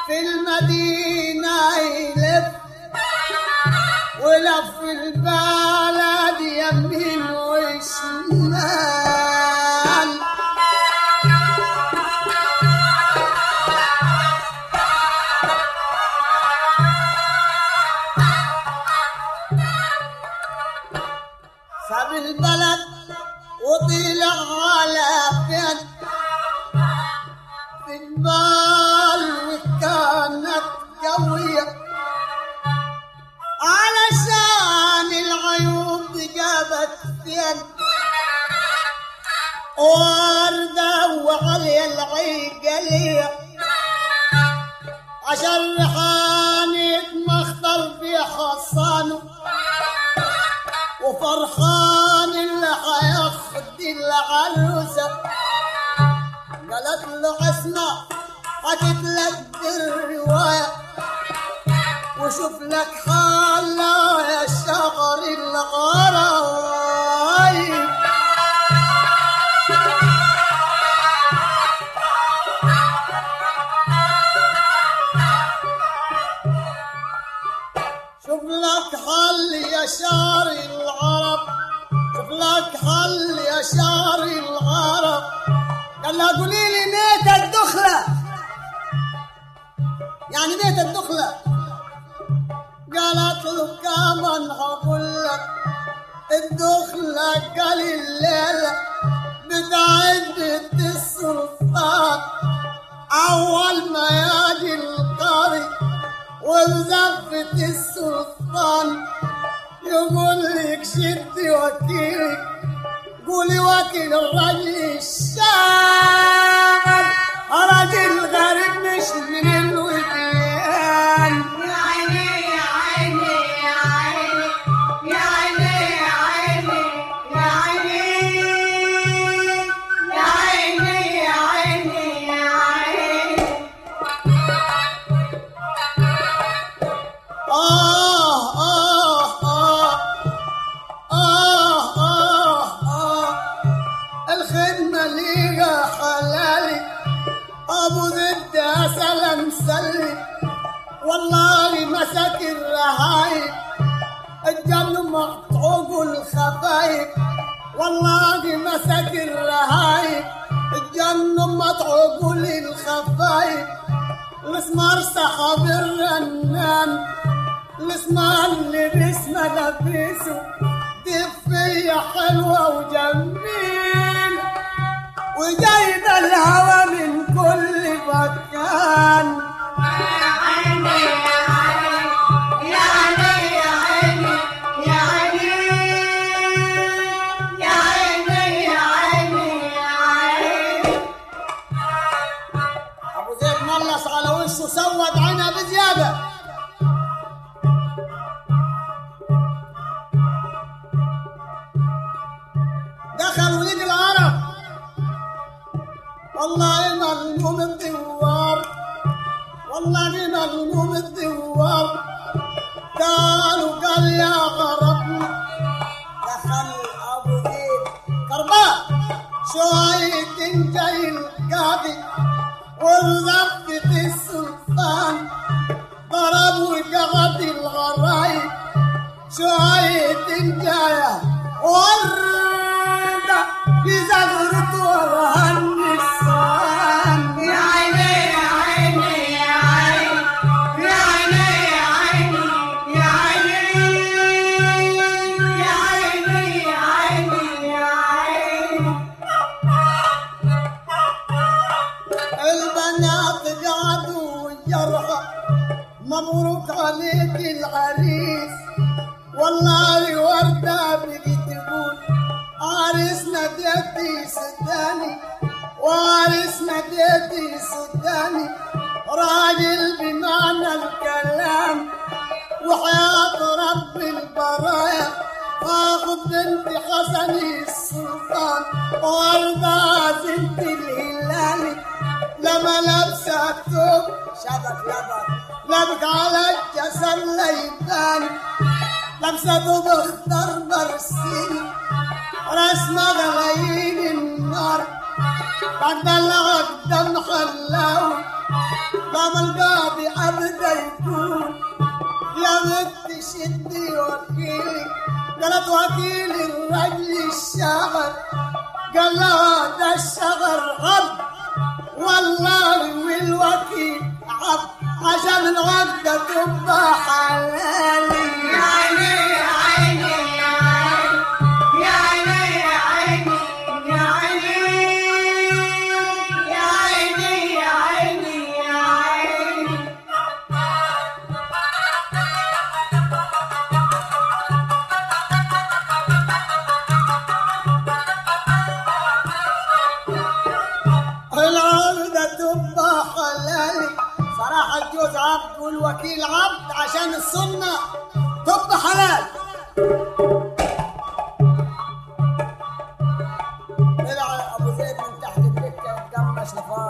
في المدينة يلف ولف البلد يمين وشمال ساب البلد وطلع على فين في البال وكانت قوية علشان العيوب جابت فين وردة وعلي العيقلية عشان ريحانة مختل في حصانه وفرحان اللي حياخد العروسة قالت له اسمع حكيت لك الرواية وشوف لك حالة يا شهر الغرايب شوف لك حل يا شعر العرب شوف لك حل يا شعر العرب قال لها قولي لي ميت الدخلة يعني ميت الدخلة قالت له كمان هقول لك الدخلة قال الليلة بتاعت بنت السلطان أول ما يجي القارئ وزفت السلطان يقول لك شدي وكيلك قولي وكيل الرجل الشام راجل غريب مش من الوديان يا عيني يا عيني يا عيني يا عيني يا عيني يا عيني يا عيني يا عيني يا عيني آه آه آه آه آه آه الخدمة ليها حلالي أبو ضد سلام سلي والله مسك الرهايب الجن مقطوع الخفايف والله مسك الرهايب الجن مقطوع الخفايف الاسمار سحب الرنان الاسمار اللي باسمه لبسه دفية حلوة وجميل وجايب الهوى من كل مكان يا عيني يا عيني يا عيني يا عيني يا عيني يا عيني يا عيني ابو زيد ملص على وشه سود عينها بزياده دخل وليد العرب والله ملموم الدوار والله ملموم الدوار قالوا قال يا غربنا دخل ابو زيد كرباء شوية جاي القاضي والزفت السلطان ضرب وقعد الغرايب شوية جاية وردة في زغرة ورهن النسوان يا عيني يا عيني يا عيني يا عيني يا عيني يا عيني يا عيني يا عيني يا عيني البنات قعدوا يرحى مبروك عليك العريس والله وردة بقي تقول عريسنا ديتي سداني وعريسنا ديتي سداني راجل بمعنى الكلام وحياة رب البرايا اخذ بنت حسن السلطان وردة بنت الهلالي لما لابسة الثوب شبك لبك لبك على الجسد ليبان لابسة ثوب اخضر برسيم رسمة غلايين النار بعد العقد محلاوي بابا القاضي ابدا يكون يا بنت شدي وكيلي قالت وكيل الرجل الشغل قال لها ده الشغل غب والله والوكيل عب عشان العقدة تبقى حلالي يا عيني يا عيني يا عيني يا عيني يا عيني يا عيني يا عيني يا عيني العقدة تبقى حلالي صراحة الجوز عبد والوكيل عبد عشان السنة تبقى حلال طلع ابو زيد من تحت الدكة يتقمش لفار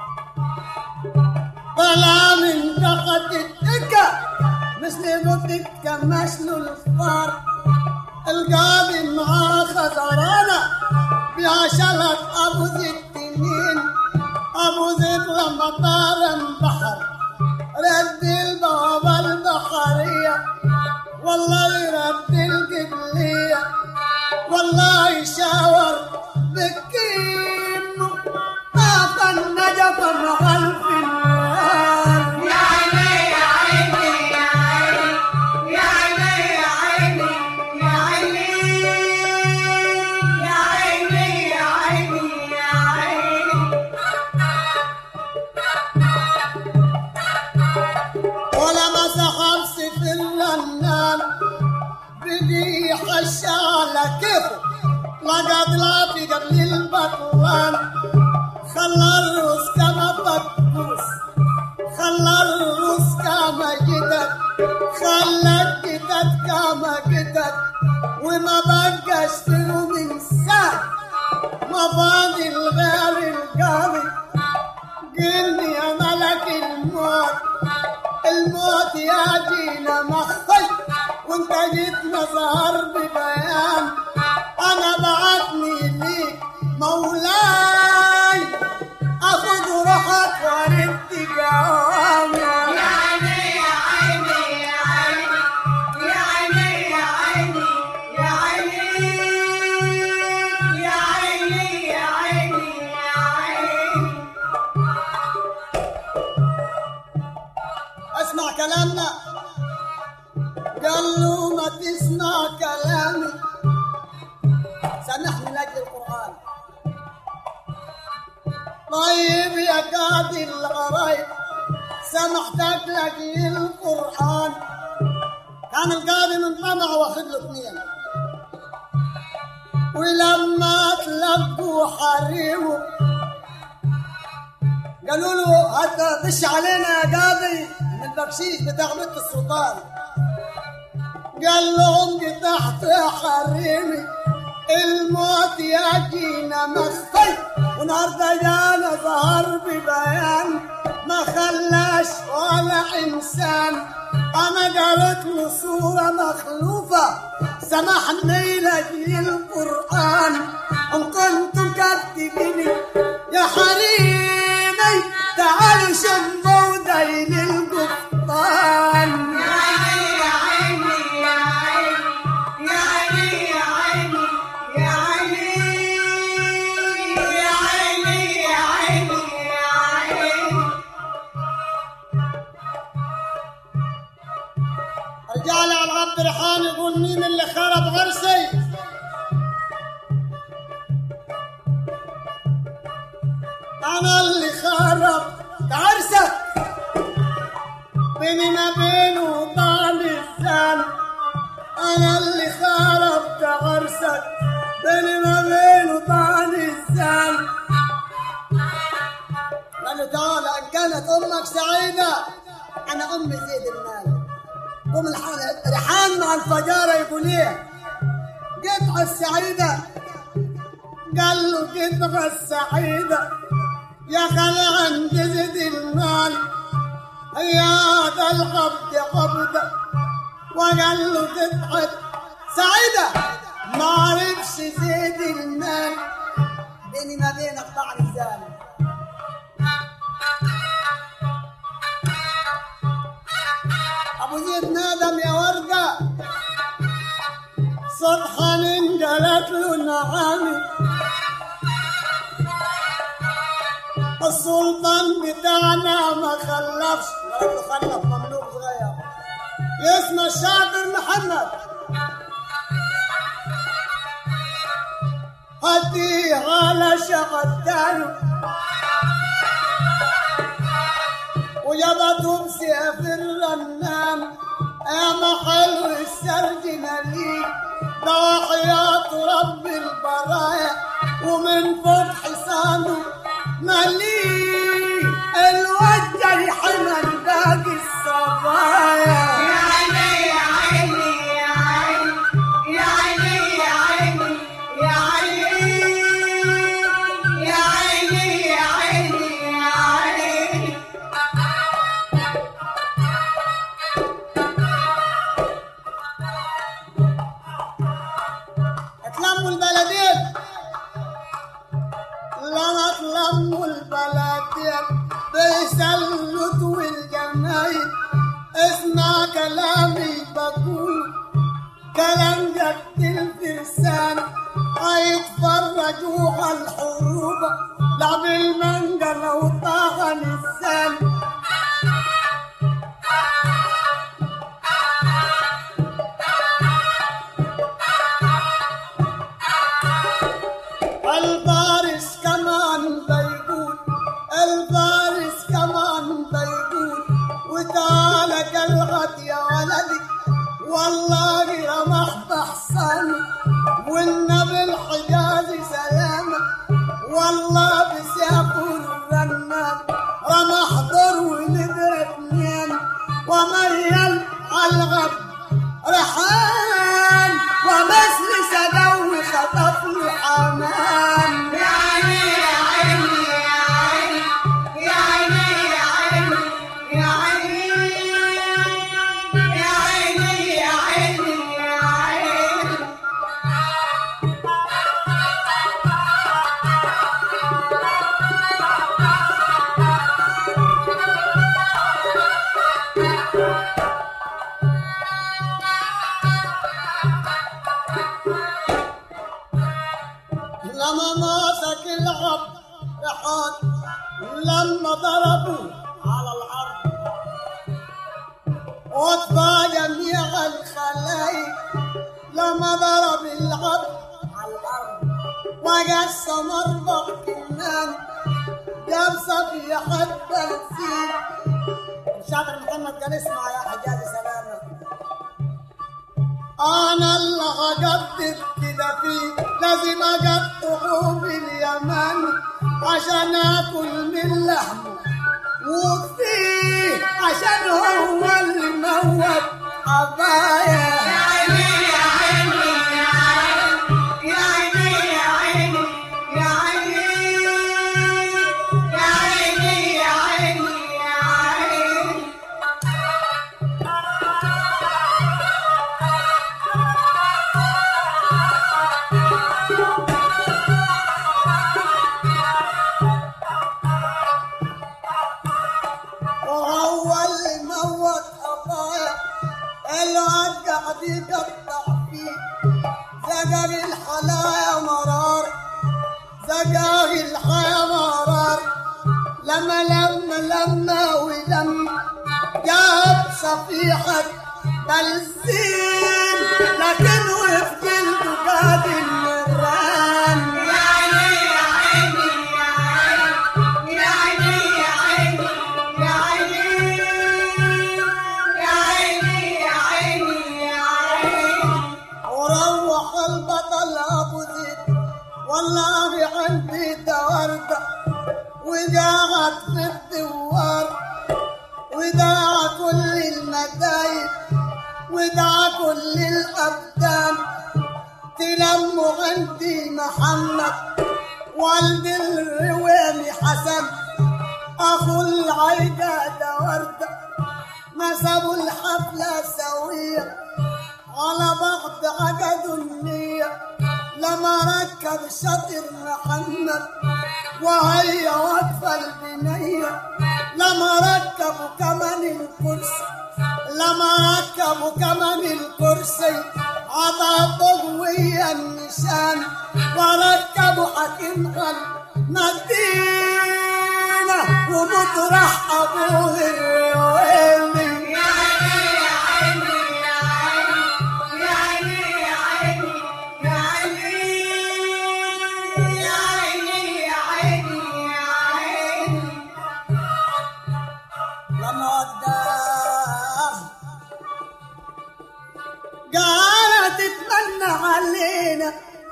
طلع من تحت الدكة مثل مدك كمش له الفار القاضي معاه خزرانة بعشرة أبو زيد تنين أبو زيد لما طار انبحر رد البابا البحرية والله يرد القبلية والله يشاور بكينه طاف النجف مع الفنان يا عيني يا عيني يا عيني يا عيني يا عيني يا عيني يا عيني يا عيني يا عيني ولما سحب سيف الرنان بدي يحش على كيفه لقد لا في قبل البطلان خلى الروس كما بكوس خلى الروس كما جدد خلى الجدد كما جدد وما بقاش فيه من ساعة ما فاضل غير القاضي قلني يا ملك الموت الموت يا جينا مخفي وانت جيت مظهر ببيان انا بعتني ليك مولاي اخذ روحك وارد جوامي يا عيني يا عيني يا عيني يا عيني يا عيني يا عيني يا عيني يا عيني يا عيني اسمع كلامنا قال له ما تسمع كلامي سامحني لاجل القران طيب يا قاضي الغرايب سامحتك لاجل القران كان القاضي من طمع واخد له اثنين ولما تلقوا حريمه قالوا له هات دش علينا يا قاضي من البكشيش بتاع بنت السلطان قال لهم دي تحت يا حريمي الموت يجينا مخفي ونهارده جانا ظهر ببيان ما خلاش ولا انسان انا قريت له صوره مخلوفه سمحني لاجل القران ان كنتم كاتبيني يا حريمي تعالوا شموا دين القبطان يا عيني يا عيني يا عيني يا عيني يا عيني يا عيني يا عيني يا عيني رجال على عبد الرحمن يقول مين اللي خرب غرسي انا اللي خرب عرسك بيني ما بينه طعم الزان انا اللي خربت عرسك بيني ما بينه طعم الزان قال له تعال ان كانت امك سعيده انا امي زيد المال قوم الح- ريحان مع الفجارة يقول ايه قطعة السعيدة قال له قطعة السعيدة يا خل عند زيد المال يا هذا القبض قبضة وقال له قطعة سعيدة ما عرفش زيد المال بيني ما بينك طعن الزاني ابو زيد نادم يا ورقه صبحا انقلت له نعامي السلطان بتاعنا ما خلفش قالت له خلف مملوك صغير اسمه الشاطر محمد هدي على شغلتانه وجبته بسيف الرنان يا محل السرج مليك ضاحيات رب البرايا ومن فوق حصانه مليك الوجه يحمل باقي الصبايا يا عيني يا عيني يا عيني يا عيني يا عيني يا عيني يا عيني يا عيني يا عيني اتلموا البلدين لما اتلموا البلدين بيسلط والجمايل اسمع كلامي بقول كلام جد الفرسان هيتفرجوا على الحروب لعب المانجا لو طاغن السان الفارس كمان بيقول الفارس كمان بيقول وتعالى قلعت يا ولدي والله رمح بحصان والنبي الحجازي سلامة والله بسيافه الرنان رمح ضر ونقر اتنين وميل عالغب ريحان ومثل سدوي خطف له حمام يا عيني يا عيني يا عيني يا عيني يا عيني يا عيني يا عيني يا عيني يا عيني لما ماسك العب رحان لما ضربوا على الارض وطفى جميع الخلايق لما ضرب العب على الارض وقسم اربع كنان جاب صفيحة بنزين الشاطر محمد قال اسمع يا حجاز سلامة انا اللي هقدر كده فيه لازم اقطعه باليمن عشان اكل من لحمه وفيه عشان هو اللي موت عبايا يا عيني يا عيني يا عيني يا عيني يا عيني يا عيني يا عيني يا عيني وهو اللي موت عبايا الواد قاعد يقطع فيه زقر الحلايا مرار زقر الحياة مرار لما لما لما ولم جاب صفيحة بنزين لكن وفي جلده قاد النيران يا عيني يا عيني يا عيني يا عيني يا عيني يا عيني يا عيني يا عيني وروح البطل ابو زيد والله عندي دوردة وقعد في الدوار ودعا كل المدايب ودعا كل الابدان تلموا عندي محمد والد الروامي حسن اخو العيدة وردة نسبوا الحفلة سوية على بعض عقدوا النية لما لما ركب الشاطر محمد وهي واقفة البنية لما ركبوا كمان الكرسي لما ركبوا كمان الكرسي عطى قوية النشان وركبوا حكيم مدينة ومطرح أبوه الرويمي يا عيني يا عيني يا عيني يا عيني يا عيني يا عيني يا عيني لما وداه قالت تتمنى علينا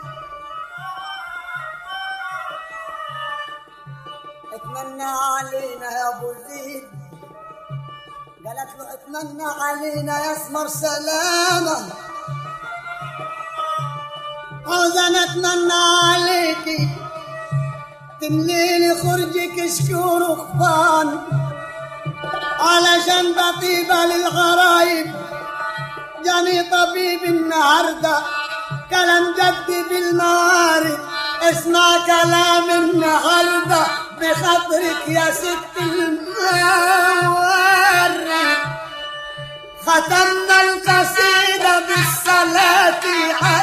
اتمنى علينا يا ابو زيد قالت له اتمنى علينا يا اسمر سلامه عاوزة اتمنى عليكي تمليلي خرجك شكور وخفان علشان بطيبة للغرايب جاني طبيب النهاردة كلام جدي بالموارد اسمع كلام النهاردة بخاطرك يا ست الموارد ختمنا القصيدة بالصلاة على